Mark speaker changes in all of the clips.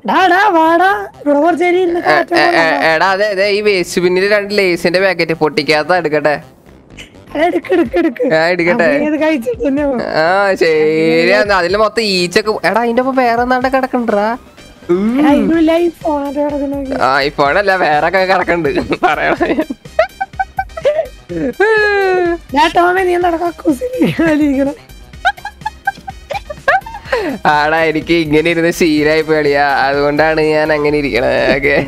Speaker 1: ഡാ ഡാ വാടാ ഇവിടെ കുറച്ച് നേരം ഇരുന്ന് കാറ്റ്
Speaker 2: എ-
Speaker 1: കൊള്ളാം.
Speaker 2: എ- എടാ അതെ അതെ ഈ വേസ്റ്റ് പിന്നിൽ രണ്ട് ലേസിന്റെ പാക്കറ്റ് പൊട്ടിക്കാത്ത എടുക്കട്ടെ
Speaker 1: എടാ, എടുക്ക് എടുക്ക് എടുക്ക്
Speaker 2: ആ എടുക്കട്ടെ
Speaker 1: അപ്പൊ നീ ഇത് കഴിച്ചിട്ട് തന്നെ പോ.
Speaker 2: ആ ശരിയാന്ന് അതില് മൊത്തം ഈച്ചൊക്കെ എടാ അതിന്റെ ഒപ്പം വേറെ എന്താണ്ട് കിടക്കണ്ടാ
Speaker 1: എടാ, ഇതിനുള്ളിൽ ഈ ഫോണായിട്ട് കിടക്കണമെങ്കിൽ
Speaker 2: ആ ഇപ്പോഴല്ല വേറെ ഒക്കെ കിടക്കണ്ട് പറയണ
Speaker 1: ടോമെ നീ എന്താ കക്കൂസിരിക്കണം
Speaker 2: ആടാ എനിക്ക് ഇങ്ങനെ ഇരുന്ന് ശീലായി പേടിയാ അതുകൊണ്ടാണ് ഞാൻ അങ്ങനെ ഇരിക്കണത് ഓക്കെ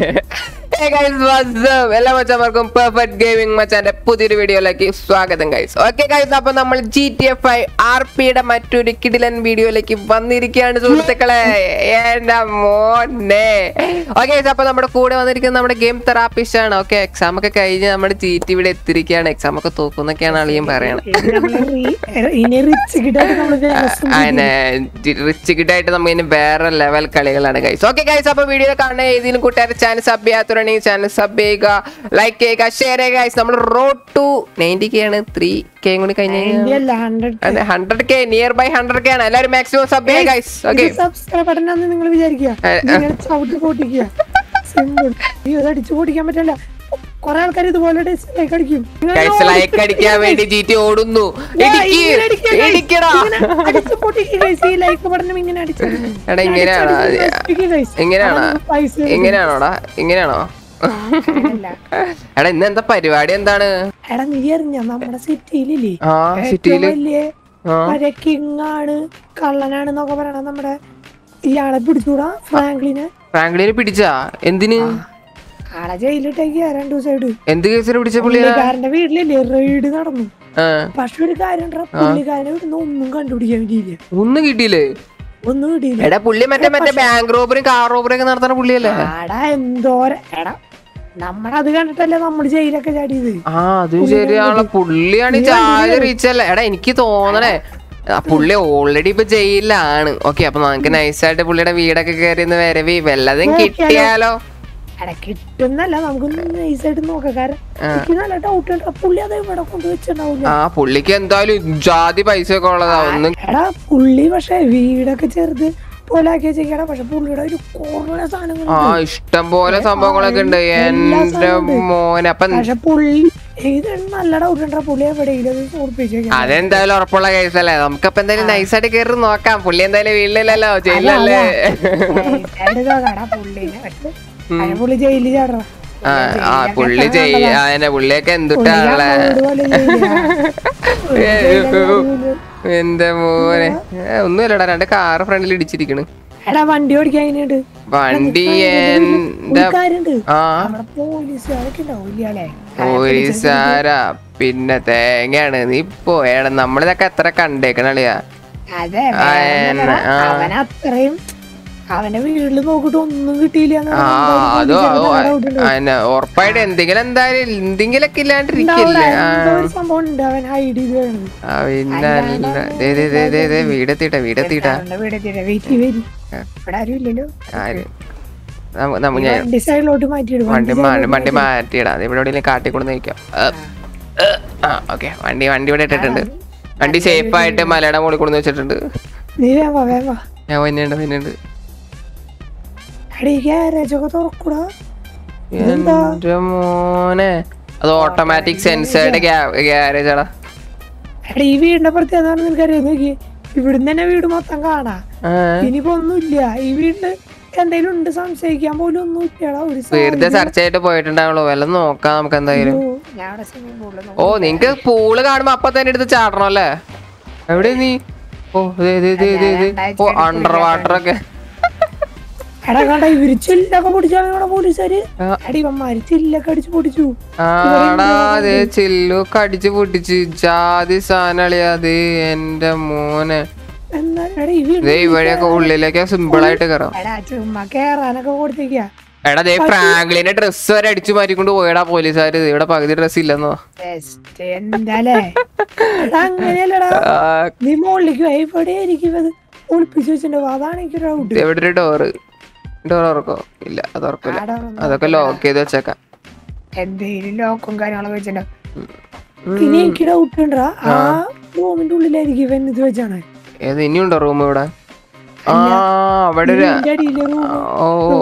Speaker 2: എല്ലാ മച്ചാർക്കും പെർഫെക്റ്റ് ഗെയിമിംഗ് മച്ചാന്റെ പുതിയൊരു വീഡിയോയിലേക്ക് സ്വാഗതം ഗൈസ് ഓക്കെ ഗൈസ് അപ്പൊ നമ്മൾ G T F I R പിയുടെ മറ്റൊരു കിടിലൻ വീഡിയോയിലേക്ക് വന്നിരിക്കുകയാണ് സുഹൃത്തുക്കളെ എന്റെ മോനെ ഓക്കെ അപ്പൊ നമ്മുടെ കൂടെ വന്നിരിക്കുന്നത് നമ്മുടെ ഗെയിം തെറാപ്പിസ്റ്റ് ആണ് ഓക്കെ എക്സാം ഒക്കെ കഴിഞ്ഞ് നമ്മുടെ ജി ടി ഇവിടെ എത്തിയിരിക്കുകയാണ് എക്സാം ഒക്കെ തോക്കുന്നൊക്കെയാണ് അളിയും പറയണത്
Speaker 1: ഇനി റിച്ച് കിട്ടാൻ നമ്മള് famous ഉം
Speaker 2: അങ്ങനെ റിച്ച് കിട്ടായിട്ട് നമുക്ക് ഇനി വേറെ ലെവൽ കളികളാണ് ഗൈസ് ഓക്കെ ഗൈസ് അപ്പൊ വീഡിയോ കാണുന്ന ഏതെങ്കിലും കൂട്ടുകാർ ചാനൽ സബ് ചെയ്യാത്തുണ്ടെങ്കിൽ ചാനൽ സബ് ചെയ്യുക ലൈക്ക് ചെയ്യുക ഷെയർ ചെയ്യുക ഗൈസ് നമ്മൾ റോഡ് ടു നയൻറ്റി കെ ആണ് ത്രീ കെ കൂടി കഴിഞ്ഞ്
Speaker 1: ഇന്ത്യ അല്ല hundred
Speaker 2: hundred K near by hundred K ആണ് എല്ലാവരും മാക്സിമം സബ് ചെയ്യുക ഗൈസ് ഓക്കെ
Speaker 1: സബ്സ്ക്രൈബ് ബട്ടൺ ആണെന്ന് നിങ്ങൾ വിചാരിക്കുക
Speaker 2: ഏ,
Speaker 1: ഇങ്ങനെ ചവിട്ടി പൊട്ടിക്കുക സിമ്പിൾ അയ്യോ അത് അടിച്ചു പൊട്ടിക്കാൻ പറ്റില്ല കൊറേ ആൾക്കാർ ഇതുപോലെ ലൈക്ക് അടിക്കും ഇങ്ങനെ
Speaker 2: ഗൈസ് ലൈക്ക് അടിക്കാൻ വേണ്ടി ജി ടി ഓടുന്നു
Speaker 1: Yeah,
Speaker 2: ഇടിക്ക്
Speaker 1: ഇങ്ങനെ അടിക്കുക, guys.
Speaker 2: ഇടിക്കടാ
Speaker 1: ഇങ്ങനെ അടിച്ച് പൊട്ടിക്കുക, guys. ഈ like button ഇങ്ങനെ അടിച്ച്
Speaker 2: എടാ ഇങ്ങനെയാണോ
Speaker 1: അടിച്ച് പൊട്ടിക്കുക, guys.
Speaker 2: ഇങ്ങനെയാണോ
Speaker 1: അതൊന്നും പൈസ
Speaker 2: ഇങ്ങനെയാണോടാ ഇങ്ങനെയാണോ
Speaker 1: അല്ല.
Speaker 2: എടാ ഇന്ന് എന്താ പരിപാടി എന്താണ്
Speaker 1: എടാ നീ അറിഞ്ഞ നമ്മുടെ സിറ്റിയിലില്ലേ
Speaker 2: ആ
Speaker 1: ഏറ്റവും
Speaker 2: സിറ്റിയില്
Speaker 1: വലിയ
Speaker 2: ആ
Speaker 1: മറ്റേ കിങ് ആണ് കള്ളനാണ് എന്നൊക്കെ പറയണ നമ്മുടെ ഇയാളെ പിടിച്ചൂടാ ഫ്രാങ്ക്ലിനെ
Speaker 2: ഫ്രാങ്ക്ലിനെ പിടിച്ചാ എന്തിന്
Speaker 1: ആളെ ജയിലിട്ടേക്ക് രണ്ടു ദിവസമായിട്ട്
Speaker 2: എന്ത് കേസിന് പിടിച്ച പുള്ളിയാ
Speaker 1: പുള്ളിക്കാരന്റെ വീട്ടിലില്ലേ റെയ്ഡ് നടന്നു
Speaker 2: ആ
Speaker 1: പക്ഷെ ഒരു കാര്യം ഉണ്ടെടാ, പുള്ളിക്കാരനെ വീട്ടിൽ ഒന്നും കണ്ടുപിടിക്കാൻ പറ്റിയില്ല
Speaker 2: ഒന്നും കിട്ടിയില്ലേ
Speaker 1: ഒന്നും കിട്ടിയില്ല
Speaker 2: എടാ പുള്ളി മറ്റേ മറ്റേ ബാങ്ക് റോബറി കാർ റോബറി ഒക്കെ നടത്തുന്ന പുള്ളിയല്ലേ
Speaker 1: ആടാ എന്തോര എടാ നമ്മളത് കണ്ടിട്ടല്ലേ നമ്മള് ജയിലൊക്കെ ചാടിയത്
Speaker 2: ആ അതും ശരിയാണല്ലോ പുള്ളിയാണ് ഈ ചായ റീച്ചല്ലേ എടാ എനിക്ക് തോന്നണേ ആ പുള്ളി ഓൾറെഡി ഇപ്പൊ ജയിലിലാണ് ഓക്കെ അപ്പൊ നമുക്ക് നൈസായിട്ട് പുള്ളിയുടെ വീടൊക്കെ കയറി ഒന്ന് വരവി വല്ലതും കിട്ടിയാലോ
Speaker 1: എടാ കിട്ടുന്നല്ല നമുക്ക് നൈസായിട്ട് നോക്കാം കാരണം എനിക്ക് നല്ല ഡൗട്ട് ഉണ്ട് പുള്ളി അത് ഇവിടെ കൊണ്ടുവച്ചിട്ടുണ്ടാവില്ല
Speaker 2: ആ പുള്ളിക്ക് എന്തായാലും ജാതി പൈസ ഒക്കെ ഉള്ളതാ ഒന്നും
Speaker 1: എടാ പുള്ളി പക്ഷെ വീടൊക്കെ ചെറുത് പോലെ ആക്കി വെച്ചേക്കടാ പക്ഷെ പുള്ളിയുടെ ഒരു കുറേ സാധനങ്ങൾ
Speaker 2: ആ ഇഷ്ടം പോലെ സംഭവങ്ങളൊക്കെ ഉണ്ട് എന്റെ മോനെ അപ്പൊ
Speaker 1: പക്ഷെ പുള്ളി ഇത് നല്ല ഡൗട്ട് ഉണ്ടാ പുള്ളി എവിടെയെങ്കിലും അത് ഓർപ്പിച്ചേക്കാം
Speaker 2: അതെന്തായാലും ഉറപ്പുള്ള കേസല്ലേ നമുക്കപ്പൊ എന്തായാലും നൈസായിട്ട് കയറി നോക്കാം പുള്ളി എന്തായാലും വീട്ടിലല്ലോ ജയിലല്ലേ
Speaker 1: പുള്ളിനെ പക്ഷെ അയ പുള്ളി ജയിലിൽ ചാടറ
Speaker 2: ആ ആ പുള്ളി ചെയ്യ അതന്നെ പുള്ളിയൊക്കെ എന്തുട്ടാളെ എന്റെ മോനെ ഏ, ഒന്നുമില്ലടാ രണ്ട് കാറ് ഫ്രണ്ടിൽ ഇടിച്ചിരിക്കണ്
Speaker 1: എടാ വണ്ടി ഓടിക്കാൻ എങ്ങനെയുണ്ട്
Speaker 2: വണ്ടി എന്റെ
Speaker 1: ഒരു കാര്യണ്ട്
Speaker 2: ആ
Speaker 1: നമ്മുടെ പോലീസുകാരൊക്കെ ഉണ്ടാവില്ല അല്ലേ
Speaker 2: പോലീസുകാരാ പിന്നെ തേങ്ങയാണ് നീ പോയടാ നമ്മളിതൊക്കെ എത്ര കണ്ടേക്കണളിയാ
Speaker 1: അതെ
Speaker 2: ആ,
Speaker 1: വേറൊന്നുമല്ല.
Speaker 2: ആ.
Speaker 1: അവൻ അത്രയും അവന്റെ വീട്ടിൽ നോക്കിട്ട് ഒന്നും കിട്ടിയില്ല എന്ന്
Speaker 2: ആ
Speaker 1: പറയുമ്പോ
Speaker 2: അതോ
Speaker 1: പോലീസുകാർക്ക്
Speaker 2: അതോ
Speaker 1: നല്ല doubt ഉണ്ട്.
Speaker 2: അതന്നെ ഉറപ്പായിട്ട് എന്തെങ്കിലും എന്തായാലും എന്തെങ്കിലൊക്കെ ഇല്ലാണ്ടിരിക്കില്ലേ ആ
Speaker 1: എന്തോ ഒരു സംഭവം ഉണ്ട് അവൻ ഹൈഡ് ചെയ്ത് വേണത്
Speaker 2: ആ, പിന്നെ അല്ല. ദേ, ദേ, ദേ, ദേ, ദേ, വീടെത്തിട്ടാ വീടെത്തിട്ടാ
Speaker 1: അവന്റെ വീട് എത്തിയില്ല വെയിറ്റ് വരി ഇവിടെ ആരും ഇല്ലല്ലോ
Speaker 2: ആര് നമ്മ- നമ്മ ഞാൻ
Speaker 1: വണ്ടി സൈഡിലോട്ട് മാറ്റിയിടും
Speaker 2: വണ്ടി മാ- വണ്ടി മാറ്റിയിടാം അത് ഇവിടെ എവിടെയെങ്കിലും കാട്ടിക്കൊണ്ട് നിൽക്കാം ആ ഓക്കെ വണ്ടി വണ്ടി ഇവിടെ ഇട്ടിട്ടുണ്ട് വണ്ടി സേഫ് ആയിട്ട് മലയുടെ മുകളിൽ കൊണ്ടു വെച്ചിട്ടുണ്ട്
Speaker 1: നീ വേവാ വേവാ
Speaker 2: ഞാൻ വന്നിട്ടുണ്ട് വന്നിട്ടുണ്ട്
Speaker 1: എടീ ഗ്യാരേജ് ഒക്കെ തുറക്കൂടാ
Speaker 2: എന്റെ മോനെ അത് ഓട്ടോമാറ്റിക് സെൻസേർഡ് ഗ്യാരേജ് ആടാ
Speaker 1: എടാ ഈ വീടിന്റെ പ്രത്യേകത നിനക്കറിയാം നോക്കി ഇവിടുന്ന് തന്നെ വീട് മൊത്തം കാണാ
Speaker 2: ആ,
Speaker 1: ഇനിയിപ്പോ ഒന്നുമില്ല ഈ വീടിന് എന്തെങ്കിലും ഉണ്ട് സംശയിക്കാൻ പോലും ഒന്നും ഇല്ലടാ ഒരു
Speaker 2: വെറുതെ സെർച്ച് ആയിട്ട് പോയിട്ടുണ്ടാവുള്ളൂ വല്ലതും നോക്കാം നമുക്ക് എന്തായാലും
Speaker 1: സാധനവും. ഞാൻ അവിടെ സ്വിമ്മിംഗ് പൂളിൽ
Speaker 2: ഓ നിങ്ങക്ക് പൂള് കാണുമ്പോ അപ്പൊ തന്നെ എടുത്ത് ചാടണം അല്ലേ എവിടെ നീ ഓ ദേ, ദേ, ദേ, ദേ, ദേ. ഓ അണ്ടർ വാട്ടർ ഒക്കെ
Speaker 1: എടാ കണ്ട ഇവര് ചില്ലൊക്കെ പൊടിച്ചാണ് ഇവിടെ പോലീസുകാര്
Speaker 2: ആ.
Speaker 1: എടാ ഇവന്മാര് ചില്ലൊക്കെ അടിച്ച് പൊടിച്ചു
Speaker 2: ആടാ അതെ ചില്ലു കടിച്ചു പൊട്ടിച്ച് ജാതി സാധനളിയാത് എന്റെ മോനെ
Speaker 1: എന്നാ എടാ ഈ വീട്
Speaker 2: ദേ ഇവഴിയൊക്കെ ഉള്ളിലേക്ക് സിമ്പിൾ ആയിട്ട് കയറാം
Speaker 1: എടാ ചുമ്മാ കേറാനൊക്കെ കൊടുത്തേക്കാ
Speaker 2: എടാ ദേ ഫ്രാങ്ക്ലിന്റെ ഡ്രസ്സ് വരെ അടിച്ചു മാറ്റിക്കൊണ്ട് പോയടാ പോലീസുകാര് ദേ ഇവിടെ പകുതി ഡ്രസ് ഇല്ലെന്നോ
Speaker 1: ബെസ്റ്റ് എന്താലേ എടാ അങ്ങനെയല്ലടാ
Speaker 2: ആ,
Speaker 1: നീ മുകളിലേക്ക് പോയി എവിടെ ആയിരിക്കും അത് ഒളിപ്പിച്ച് വെച്ചിട്ടുണ്ടാവും അതാണ് എനിക്ക് ഡൗട്ട്
Speaker 2: ദേ ഇവിടെ ഒരു ഡോറ് ഡോർ തുറക്കോ ഇല്ല അത് തുറക്കില്ല അതൊക്കെ ലോക്ക് ചെയ്ത് വെച്ചേക്കാം
Speaker 1: എന്തെങ്കിലും ലോക്കും കാര്യങ്ങളൊക്കെ വെച്ചിട്ടുണ്ടാവും പിന്നെ എനിക്ക് ഡൗട്ട് ഉണ്ടാ ആ റൂമിന്റെ ഉള്ളിലായിരിക്കും ഇവൻ ഇത് വെച്ചാണ്
Speaker 2: ഏത് ഇനിയുണ്ടോ റൂം ഇവിടെ ആ അവിടെ ഒരു
Speaker 1: ഇതിന്റെ അടിയിലെ റൂം
Speaker 2: ഓ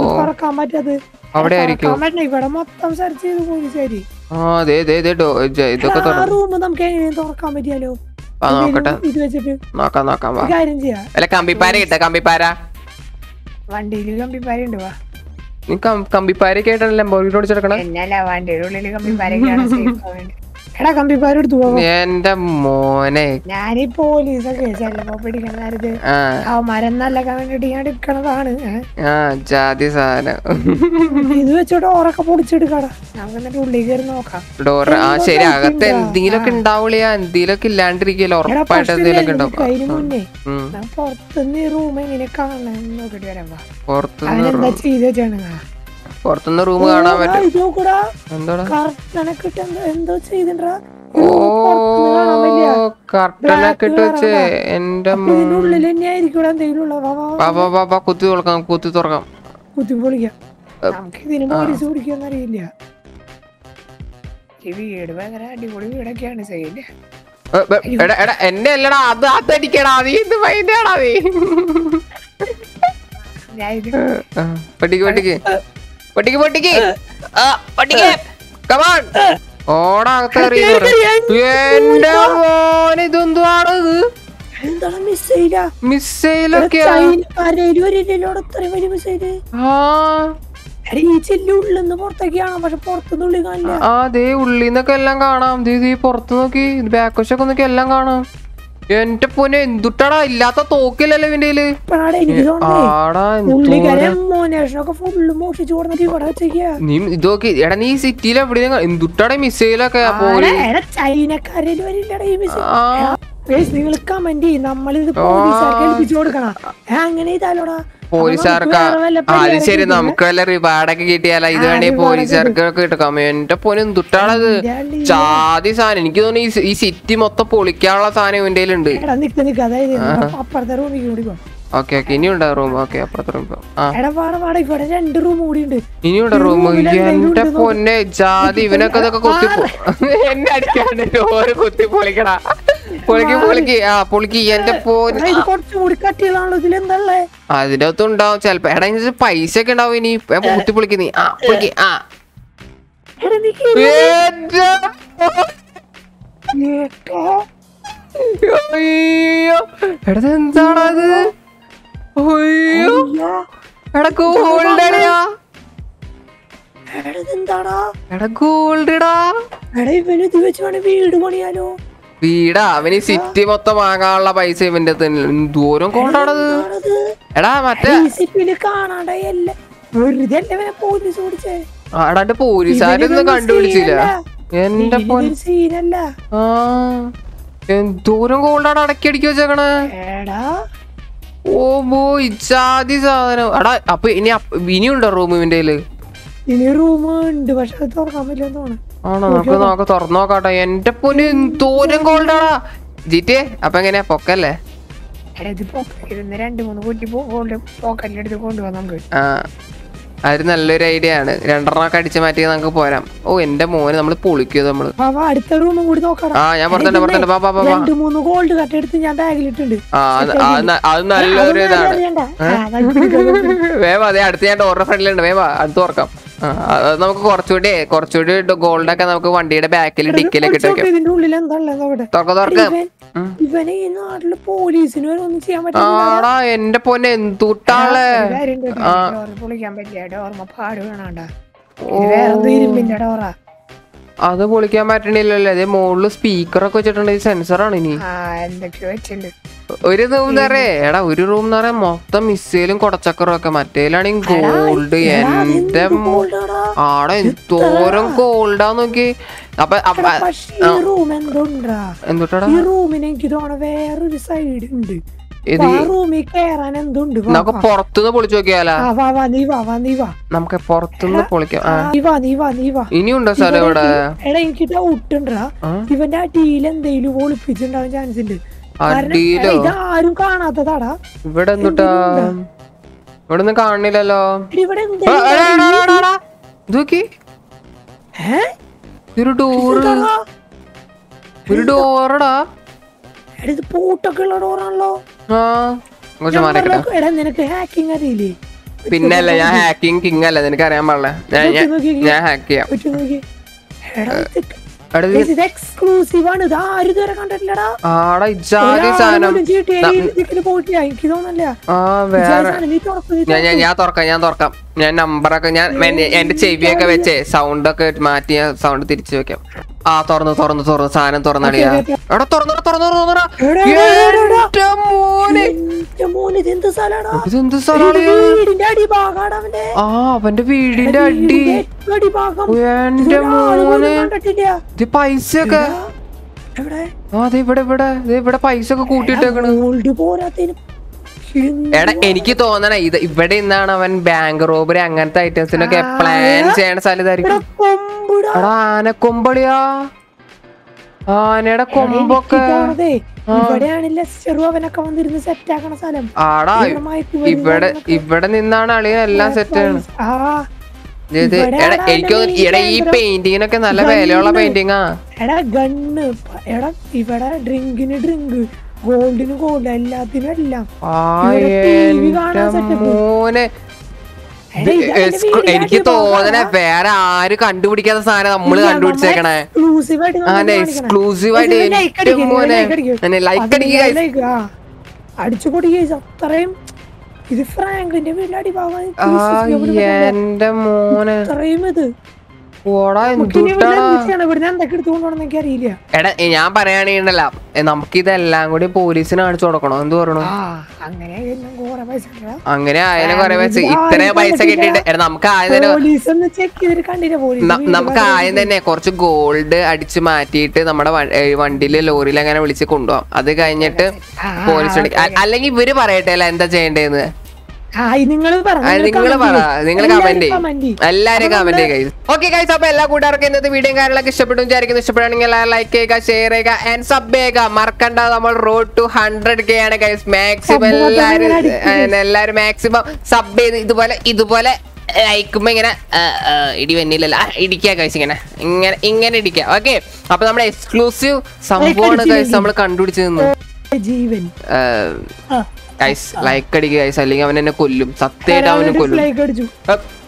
Speaker 1: തുറക്കാൻ പറ്റാത്
Speaker 2: അവിടെ ആയിരിക്കും
Speaker 1: തുറക്കാൻ പറ്റണ ഇവിടെ മൊത്തം സെർച്ച് ചെയ്ത് പോലീസുകാര്
Speaker 2: ആ അതെ അതെ അതെ ഡോ ജ- ഇതൊക്കെ
Speaker 1: ആ
Speaker 2: തുറന്നു
Speaker 1: റൂം നമുക്ക് എങ്ങനെയും തുറക്കാൻ പറ്റിയാലോ
Speaker 2: ആ നോക്കട്ടെ
Speaker 1: എന്തേലും ഇത് വെച്ചിട്ട്
Speaker 2: നോക്കാം നോക്കാം വാ
Speaker 1: ഒരു കാര്യം ചെയ്യാ
Speaker 2: അല്ല കമ്പിപ്പാര കിട്ട കമ്പിപ്പാര
Speaker 1: വണ്ടിയിൽ കമ്പിപ്പാരുണ്ട് വാ
Speaker 2: നീ കം- കമ്പിപ്പാര കേട്ടല്ലേ ലംബോർഗിനി ഓടിച്ചെടുക്കണേ
Speaker 1: എന്നല്ല വണ്ടിയുടെ ഉള്ളിൽ കമ്പിപ്പാരൊക്കെയാണ് safe ആവേണ്ടത്. എടാ കമ്പിപ്പാരെടുത്തു പോവാ
Speaker 2: എന്റെ മോനെ
Speaker 1: ഞാനീ പോലീസൊക്കെ ചെലപ്പോ പിടിക്കണ നേരത്ത്
Speaker 2: ആ
Speaker 1: അവന്മാരെ നല്ലക്കാൻ വേണ്ടിട്ട് ഞാൻ എടുക്കണതാണ് ഏ.
Speaker 2: ആ ജാതി സാധനം
Speaker 1: ഇത് വെച്ചോട്ട് ഓറൊക്കെ പൊടിച്ചെടുക്കടാ നമുക്ക് എന്നിട്ട് ഉള്ളിൽ കയറി നോക്കാം
Speaker 2: ഡോർ ആ ശരി അകത്ത് എന്തെങ്കിലുമൊക്കെ ഉണ്ടാവുള്ളിയാ എന്തെങ്കിലുമൊക്കെ ഇല്ലാണ്ടിരിക്കല്ലോ
Speaker 1: എടാ
Speaker 2: ഉറപ്പായിട്ട്
Speaker 1: പക്ഷേ
Speaker 2: എന്തെങ്കിലുമൊക്കെ ഉണ്ടാവും
Speaker 1: അതിന് മുന്നേ
Speaker 2: ഉം.
Speaker 1: ഞാൻ പുറത്തുനിന്ന് ഈ റൂം എങ്ങനെ കാണാൻ നോക്കിട്ട് വരാൻ വാ
Speaker 2: പുറത്തുനിന്ന്
Speaker 1: അവനെന്താ ചെയ്ത് വെച്ചാണ്
Speaker 2: പുറത്തുനിന്ന് റൂം കാണാൻ പറ്റും
Speaker 1: ഇത് നോക്കൂടാ
Speaker 2: എന്താടാ
Speaker 1: കറക്റ്റനൊക്കെ ഇട്ട് എന്തോ എന്തോ ചെയ്തിട്ടാ
Speaker 2: ഓ കർട്ടനൊക്കെ ഇട്ട് വെച്ച് എന്റെ മോ-
Speaker 1: ഇതിന്റെ ഉള്ളിൽ തന്നെ ആയിരിക്കും ഇവിടെ എന്തെങ്കിലും ഉള്ള വാ, വാ, വാ.
Speaker 2: വാ, വാ, വാ, വാ, കുത്തി തുറക്കാം കുത്തി തുറക്കാം
Speaker 1: കുത്തി പൊളിക്കാം നമുക്ക് ഇതിന് പോലീസ് പിടിക്കുമെന്ന് അറിയില്ല ഈ വീട് ഭയങ്കര അടിപൊളി വീടൊക്കെയാണ് ചെയ്യില്ല
Speaker 2: ഏ, ഏ, എടാ എടാ എന്നെ അല്ലടാ അത് അതടിക്കടാ നീ ഇത് വൈദ്യാടാ നീ
Speaker 1: ഞാൻ ഇത്
Speaker 2: ആ, പൊട്ടിക്ക് പൊട്ടിക്ക് പൊട്ടിക്ക് പൊട്ടിക്ക് ആ, പൊട്ടിക്ക് കമാൺ ഓടാകത്ത് എറിയുന്നു എന്റെ മോനെ ഇതെന്തുവാണ് ഇത്
Speaker 1: എന്താണ് മിസ്സൈല
Speaker 2: മിസൈലൊക്കെ
Speaker 1: ചൈനക്കാരേലും ഒരില്ലല്ലോ അത്രയും വലിയ മിസ്സൈല്
Speaker 2: ആ
Speaker 1: എടാ, ഈ ചെല്ലു ഉള്ളിന്ന് പുറത്തേക്ക് കാണാം പക്ഷെ പുറത്തുനിന്ന് ഉള്ളിൽ കാണില്ല
Speaker 2: ആ ദേ ഉള്ളിന്നൊക്കെ എല്ലാം കാണാം ദേ ദേ പുറത്ത് നോക്കി ബാക്ക് വശമൊക്കെ നോക്കി എല്ലാം കാണാം എന്റെ പൊന്നെ എന്തുട്ടാടാ ഇല്ലാത്ത തോക്കില്ലല്ലോ ഇവന്റെ കയ്യില്
Speaker 1: ഇപ്പഴാണ് എനിക്ക് തോന്നുന്നേ
Speaker 2: ആടാ
Speaker 1: പുള്ളിക്കാരൻ മോനേഷനൊക്കെ ഫുള്ള് മോഷിച്ചു കൊടുത്തിട്ട് ഇവിടെ വെച്ചേക്കാ
Speaker 2: നീ ഇത് നോക്കി എടാ നീ സിറ്റിയിൽ എവിടെയും എന്തുട്ടാടാ മിസൈലൊക്കെ പോയി
Speaker 1: എടാ ചൈനക്കാരേലും വരില്ലടാ ഈ മിസ്സൈൽ
Speaker 2: ആ
Speaker 1: നിങ്ങൾ കമന്റ് ചെയ്യും നമ്മളിത് പോലീസുകാർക്ക് ഏൽപ്പിച്ചു കൊടുക്കണം ഏ, അങ്ങനെ ചെയ്താലോടാ
Speaker 2: പോലീസുകാർക്ക് ആ, അത് ശരി നമുക്ക് വല്ല റിവാർഡൊക്കെ കിട്ടിയാലോ ഇത് വേണേ പോലീസുകാർക്ക് കിട്ടക്കാം എന്റെ പൊന്നെ എന്തുട്ടാണത് ചാതി സാധനം എനിക്ക് തോന്നുന്നു ഈ സി- ഈ സിറ്റി മൊത്തം പൊളിക്കാനുള്ള സാധനം ഇവന്റെ കയ്യിലുണ്ട്
Speaker 1: എടാ നിക്ക് നിക്ക് അതായത് അപ്പുറത്തെ റൂമിൽ കൂടി പോ
Speaker 2: ഓക്കെ ഓക്കെ ഇനിയുണ്ട് റൂം ഓക്കെ അപ്പുറത്തെ റൂം ആ
Speaker 1: എടാ പാട പാട ഇവിടെ രണ്ട് റൂം കൂടി ഉണ്ട്
Speaker 2: ഇനിയുണ്ട് റൂം എന്റെ പൊന്നെ ജാതി ഇവനൊക്കെ ഇതൊക്കെ കുത്തി പൊ- എന്നെ അടിക്കാണ്ട് ഡോറ് കുത്തി പൊളിക്കടാ പൊളിക്ക് പൊളിക്ക് ആ പൊളിക്ക് എന്റെ പോൻ
Speaker 1: ഇത് കുറച്ചും കൂടി കട്ടികളാണല്ലോ ഇതിൽ എന്തള്ളേ
Speaker 2: അതിന്റെ അകത്തും ഉണ്ടാവും ചെലപ്പോ എടാ ഇതിന് പൈസ ഒക്കെ ഉണ്ടാവും ഇനി ഏ, കുത്തി പൊളിക്ക് നീ ആ പൊളിക്ക് ആ
Speaker 1: എടാ നീ
Speaker 2: എന്റെ
Speaker 1: കേട്ടോ
Speaker 2: അയ്യോ എടാ എന്താണത് അയ്യോ
Speaker 1: അയ്യോ
Speaker 2: എടാ ഗോൾഡ് അടിയാ
Speaker 1: എടാ ഇതെന്താടാ
Speaker 2: എടാ ഗോൾഡടാ
Speaker 1: എടാ ഇവന് ഇത് വെച്ച് വേണേ വീട് പണിയാലോ
Speaker 2: വീടാ അവന് സിറ്റി മൊത്തം വാങ്ങാനുള്ള പൈസ ഇവന്റെ തന്നെ ദൂരം കൊണ്ടാണത്
Speaker 1: എന്താണത്
Speaker 2: എടാ മറ്റേ
Speaker 1: ഈ സിറ്റിയില് കാണാണ്ടായി എല്ല വെറുതെ അല്ല ഇവനെ പോലീസ് ഓടിച്ചേ
Speaker 2: ആടാണ്ട് പോലീസുകാരൊന്നും കണ്ടുപിടിച്ചില്ല എന്റെ പൊൻ
Speaker 1: ഇതൊരു സീനല്ല
Speaker 2: ആ എന്തോരം ഗോൾഡാണ് അടക്കി അടിക്കി വെച്ചേക്കണേ
Speaker 1: എടാ
Speaker 2: ഓ ബോ ഇജാതി സാധനം എടാ അപ്പൊ ഇനി അപ്പ- ഇനിയുണ്ടോ റൂം ഇവന്റെ കയ്യില്
Speaker 1: ഇനി റൂം ഉണ്ട് പക്ഷെ അത് തുറക്കാൻ പറ്റില്ലെന്ന് തോന്നുന്നു
Speaker 2: ആണോ നമുക്ക് നോക്ക തുറന്നു നോക്കാട്ടെ എന്റെ പൊന്ന് എന്തോരം ഗോൾഡാടാ ജിറ്റേ അപ്പൊ എങ്ങനെയാ പൊക്കല്ലേ
Speaker 1: എടാ ഇത് പോക്കറ്റിരുന്ന് രണ്ട് മൂന്ന് കുറ്റി ഗോൾഡ് പോക്കറ്റിലെടുത്ത് കൊണ്ടുപോകാം നമുക്ക്
Speaker 2: ആ അത് നല്ലൊരു ഐഡിയ ആണ് രണ്ടെണ്ണമൊക്കെ അടിച്ചു മാറ്റി നമുക്ക് പോരാം ഓ എന്റെ മോന് നമ്മള് പൊളിക്കുക നമ്മള്
Speaker 1: വാ, വാ, അടുത്ത റൂമും കൂടി നോക്കണം
Speaker 2: ആ ഞാൻ പുറത്തുണ്ട് പുറത്തുണ്ട് പാ പാ പാ പാ.
Speaker 1: രണ്ട് മൂന്ന് ഗോൾഡ് കട്ടെടുത്ത് ഞാൻ ബാഗിലിട്ടുണ്ട്
Speaker 2: ആ അത് അത് ന- അത് നല്ലൊരു ഇതാണ് വേവാ അതെ അടുത്ത് ഞാൻ ഡോറിന്റെ ഫ്രണ്ടിലുണ്ട് വേവാ അടുത്ത് തുറക്കാം ആ, അത് നമുക്ക് കുറച്ചുകൂടി കുറച്ചുകൂടി ഗോൾഡ് ഒക്കെ നമുക്ക് വണ്ടിയുടെ ബാക്കിൽ ഡിക്കിലൊക്കെ ഇട്ട് വെക്കാം
Speaker 1: ഇതിന്റെ ഉള്ളിൽ എന്താ ഉള്ളത് നോക്കട്ടെ
Speaker 2: തുറക്ക തുറക്ക
Speaker 1: ഇവൻ ഇവനെ ഈ നാട്ടില് പോലീസിന് വരെ ഒന്നും ചെയ്യാൻ പറ്റില്ല
Speaker 2: ആടാ എന്റെ പൊന്നെ എന്തുട്ടാളെ
Speaker 1: ഡോർ പൊളിക്കാൻ പറ്റില്ല ഡോർമ പാട് വേണാണ്ടാ ഇത് വേറെന്തോ ഇരുമ്പിന്റെ ഡോറാ
Speaker 2: അത് പൊളിക്കാൻ പറ്റണില്ലല്ലോ അതെ മുകളില് സ്പീക്കറൊക്കെ വെച്ചിട്ടുണ്ട് ഈ സെൻസറാണ് ഇനി
Speaker 1: ആ എന്തൊക്കെയോ വെച്ചിട്ടുണ്ട്
Speaker 2: ഒരു റൂം നിറയെ എടാ ഒരു റൂം നിറയെ മൊത്തം മിസൈലും കൊടച്ചക്കറും ഒക്കെ മറ്റേലാണെങ്കിൽ ഗോൾഡ് എന്റെ മോ-
Speaker 1: ഗോൾഡാടാ
Speaker 2: ആടെ എന്തോരം ഗോൾഡാ നോക്കി അപ്പൊ അപ്പൊ
Speaker 1: പക്ഷേ ഈ റൂം എന്തുണ്ടാ
Speaker 2: എന്തുട്ടാടാ
Speaker 1: ഈ റൂമിന് എനിക്ക് തോന്നണ വേറൊരു സൈഡ് ഉണ്ട്
Speaker 2: ഇത്
Speaker 1: ആ റൂമിൽ കേറാൻ എന്തുണ്ട് വാ,
Speaker 2: നമുക്ക് പുറത്തുനിന്ന് പൊളിച്ചു നോക്കിയാലാ
Speaker 1: ആ, വാ വാ നീ വാ വാ നീ വാ
Speaker 2: നമുക്ക് പുറത്തുനിന്ന് പൊളിക്കാം ആ
Speaker 1: ആ, നീ വാ നീ വാ നീ വാ
Speaker 2: ഇനിയുണ്ടോ സ്ഥലം ഇവിടെ
Speaker 1: എടാ എനിക്ക് ഡൗട്ട് ഉണ്ടാ
Speaker 2: ആ?
Speaker 1: ഇവന്റെ അടിയിൽ എന്തെങ്കിലും ഒളിപ്പിച്ചിട്ടുണ്ടാവാൻ ചാൻസ് ഉണ്ട് കാരണം
Speaker 2: അടിയിലോ
Speaker 1: എടാ, ഇതാരും കാണാത്തതാടാ
Speaker 2: ഇവിടെ എന്തുട്ടാ ഇവിടെ ഒന്നും കാണുന്നില്ലല്ലോ
Speaker 1: എടി, ഇവിടെ
Speaker 2: ആ,
Speaker 1: എന്തെങ്കിലും
Speaker 2: എടാ, എടാ, എടാ, എടാ. ഇത് നോക്കി
Speaker 1: ഏ?
Speaker 2: ഒരു ഡോറ്
Speaker 1: ഇതാടാ.
Speaker 2: ഒരു ഡോറടാ
Speaker 1: എടാ, ഇത് പൂട്ടൊക്കെ ഉള്ള ഡോറാണല്ലോ
Speaker 2: ആ കുറച്ച് മാറിക്കട്ടെ
Speaker 1: എടാ നിനക്ക് ഹാക്കിംഗ് അറിയില്ലേ
Speaker 2: പിന്നല്ല ഞാൻ ഹാക്കിങ് കിങ് അല്ല നിനക്ക് അറിയാൻ പാടില്ല ഞാൻ ഞാൻ- ഞാൻ ഹാക്ക് ചെയ്യാം
Speaker 1: പറ്റും നോക്കി എടാ ഇത്
Speaker 2: എടാ ഇത്
Speaker 1: ഇത് എക്സ്ക്ലൂസീവ് ആണ് ഇത് ആരും ഇതുവരെ കണ്ടിട്ടില്ലടാ
Speaker 2: ആടാ ഇജാതി സാധനം
Speaker 1: ഒരാളും GTA യിൽ ഇതിന് പോയിട്ടില്ല എനിക്ക് തോന്നല്ല
Speaker 2: ആ
Speaker 1: ഇജാതി
Speaker 2: വേറെ
Speaker 1: സാധനം നീ തുറക്ക്, നീ
Speaker 2: ഞാൻ ഞാൻ ഞാൻ തുറക്കാം ഞാൻ തുറക്കാം ഞാൻ നമ്പറൊക്കെ ഞാൻ എൻ- എന്റെ ചെവിയൊക്കെ വെച്ചേ സൗണ്ട് ഒക്കെ മാറ്റി ഞാൻ സൗണ്ട് തിരിച്ചു വെക്കാം ആ തുറന്നു തുറന്നു തുറന്നു സാധനം തുറന്നടിയാ
Speaker 1: ഓക്കേ, ഓക്കേ.
Speaker 2: എടാ തുറന്നു തുറന്നു തുറന്നു
Speaker 1: എടാ, എടാ, എടാ, എടാ.
Speaker 2: എന്റെ മോനെ
Speaker 1: എന്റെ മോനെ ഇത് എന്ത് സ്ഥലാടാ
Speaker 2: ഇതെന്ത് സ്ഥലമാണ്
Speaker 1: വീടിന്റെ അടിഭാഗാണ് അവന്റെ
Speaker 2: ആ അവന്റെ വീടിന്റെ അടി
Speaker 1: വീടിന്റെ ഏറ്റവും അടിഭാഗം
Speaker 2: എന്റെ
Speaker 1: ഇതൊരാള് പോലും
Speaker 2: മോനെ
Speaker 1: കണ്ടിട്ടില്ല
Speaker 2: ഇത് പൈസയൊക്കെ
Speaker 1: എടാ, എവിടെ
Speaker 2: ആ ദേ ഇവിടെ ഇവിടെ ദേ ഇവിടെ പൈസ ഒക്കെ കൂട്ടിയിട്ടേക്കണ്
Speaker 1: ഗോൾഡ് പോരാത്തതിന് എന്ത്
Speaker 2: എടാ എനിക്ക് തോന്നണ ഇത് ഇവിടെ നിന്നാണ് അവൻ ബാങ്ക് റോബറി അങ്ങനത്തെ ഐറ്റംസിനൊക്കെ പ്ലാൻ ചെയ്യണ സ്ഥലം ഇതായിരിക്കും
Speaker 1: എടാ, കൊമ്പുടാ.
Speaker 2: എടാ ആനക്കൊമ്പളിയാ ആനയുടെ കൊമ്പൊക്കെ
Speaker 1: ഇതാണതേ. ഇവിടെയാണ് ലെസ്റ്ററും അവനൊക്കെ വന്നിരുന്ന് സെറ്റ് ആക്കണ സ്ഥലം
Speaker 2: ആടാ
Speaker 1: ഇവിടെ മയക്കുമരുന്ന്
Speaker 2: ഇവിടെ
Speaker 1: കാര്യങ്ങളൊക്കെ.
Speaker 2: ഇവിടെ നിന്നാണ് അളിയൻ എല്ലാം സെറ്റ് ആണ്
Speaker 1: ആ
Speaker 2: ഇത്
Speaker 1: ഇവിടെ
Speaker 2: എടാ
Speaker 1: ആടാ
Speaker 2: എനിക്ക് തോന്നുന്നു
Speaker 1: ഈ
Speaker 2: എടാ ഈ
Speaker 1: ഭയങ്കര
Speaker 2: പെയിന്റിങ്ങിനൊക്കെ നല്ല വിലയുള്ള പെയിന്റിങ്ങാ
Speaker 1: എടാ ഗണ്ണ് എടാ ഇവിടെ ഡ്രിങ്കിന് ഡ്രിങ്ക് ഗോൾഡിന് ഗോൾഡ് എല്ലാത്തിനും എല്ലാം
Speaker 2: ആ
Speaker 1: ഇവിടെ TV കാണാൻ
Speaker 2: എന്റെ
Speaker 1: setup.
Speaker 2: മോനെ
Speaker 1: എടാ, ഇത് അവന്റെ
Speaker 2: എക്സ്ക്ലൂ-
Speaker 1: വീടിന്റെ
Speaker 2: എനിക്ക്
Speaker 1: അടിഭാഗാ.
Speaker 2: തോന്നണ വേറെ ആരും കണ്ടുപിടിക്കാത്ത സാധനം നമ്മള്
Speaker 1: ഇല്ല,
Speaker 2: കണ്ടുപിടിച്ചേക്കണേ
Speaker 1: നമ്മ exclusive ആയിട്ട് നമ്മൾ
Speaker 2: അങ്ങനെ
Speaker 1: കാണിക്കണം.
Speaker 2: exclusive ആയിട്ട്
Speaker 1: ഇതിന് like
Speaker 2: എന്റെ
Speaker 1: അടിക്ക്,
Speaker 2: മോനെ.
Speaker 1: like അടിക്ക്.
Speaker 2: അങ്ങനെ like
Speaker 1: അതിന്
Speaker 2: അടിക്ക് guys.
Speaker 1: like, ആ. അടിച്ചു പൊടി guys, അത്രയും ഇത് ഫ്രാങ്ക്ലിന്റെ വീടിന്റെ അടിഭാഗം
Speaker 2: ആ എന്റെ മോനെ
Speaker 1: അത്രയും ഇത്
Speaker 2: ഓടാ
Speaker 1: നമുക്ക് ഇനി
Speaker 2: എന്തുട്ടാടാ
Speaker 1: ഇവിടുന്ന് എന്ത് ചെയ്യണം? ഇവിടുന്ന് എന്തൊക്കെ എടുത്തുകൊണ്ടോണെന്ന് എനിക്ക് അറിയില്ല
Speaker 2: എടാ ഏ, ഞാൻ പറയുകയാണെങ്കിലല്ല നമുക്ക് ഇതെല്ലാം കൂടി പോലീസിന് കാണിച്ചു കൊടുക്കണോ എന്ത് പറയണു
Speaker 1: ആ അങ്ങനെ കുറെ പൈസ ഉണ്ടടാ.
Speaker 2: അങ്ങനെ ആയതിനെ
Speaker 1: ആ,
Speaker 2: കുറെ പൈസ
Speaker 1: ഇത്
Speaker 2: ഇത്രയും
Speaker 1: ആരും
Speaker 2: പൈസ
Speaker 1: കണ്ടിട്ടില്ല.
Speaker 2: കിട്ടിയിട്ട് എടാ നമുക്ക് ആദ്യം തന്നെ
Speaker 1: പോലീസ് ഒന്ന് ചെക്ക് ചെയ്തിട്ട് കണ്ടില്ല പോലീസ്
Speaker 2: ന- നമുക്ക് ആദ്യം തന്നെ കുറച്ച് ഗോൾഡ് അടിച്ച് മാറ്റിയിട്ട് നമ്മുടെ വണ്ടിയില് ലോറിയിൽ അങ്ങനെ വിളിച്ച് കൊണ്ടുപോകാം അത് കഴിഞ്ഞിട്ട്
Speaker 1: ആ,
Speaker 2: പോലീസ് അല്ലെങ്കിൽ ഇവര് പറയട്ടെ അല്ല എന്താ ചെയ്യേണ്ടതെന്ന്
Speaker 1: നിങ്ങൾ
Speaker 2: നിങ്ങൾ പറ നിങ്ങൾ കമന്റ് എല്ലാരും കമന്റ് ചെയ്യുക ഓക്കെ ഗൈസ് അപ്പൊ എല്ലാ കൂട്ടുകാർക്കും ഇന്നത്തെ വീഡിയോ കാര്യങ്ങളൊക്കെ ഇഷ്ടപ്പെട്ടു വിചാരിക്കുന്നു ഇഷ്ടപ്പെടുകയാണെങ്കിൽ ലൈക്ക് ചെയ്യുക ഷെയർ ചെയ്യുക ആൻഡ് സബ് ചെയ്യുക മറക്കണ്ട നമ്മൾ റോഡ് ടു ഹൺഡ്രഡ് കെ ആണ് ഗൈസ് മാക്സിമം
Speaker 1: Sub button
Speaker 2: എല്ലാരും
Speaker 1: ഇങ്ങനെ അടിക്ക്
Speaker 2: അങ്ങനെ എല്ലാരും മാക്സിമം സബ് ചെയ്ത് ഇതുപോലെ ഇതുപോലെ ലൈക്കുമ്പോ ഇങ്ങനെ ആ, ആ, ഇടി വന്നില്ലല്ലോ ആ, ഇടിക്കുക ഗൈസ് ഇങ്ങനെ ഇങ്ങനെ ഇങ്ങനെ ഇടിക്കുക ഓക്കെ അപ്പൊ നമ്മുടെ എക്സ്ക്ലൂസീവ് സംഭവമാണ് ഗൈസ് നമ്മൾ കണ്ടുപിടിച്ചു തന്നു
Speaker 1: ജീവൻ
Speaker 2: ഗൈസ് ലൈക്ക് അടിക്കുക ഗൈസ് അല്ലെങ്കിൽ അവൻ എന്നെ കൊല്ലും സത്യമായിട്ട് അവനെ കൊല്ലും
Speaker 1: ലൈക്ക് അടിച്ചു
Speaker 2: അപ്പ്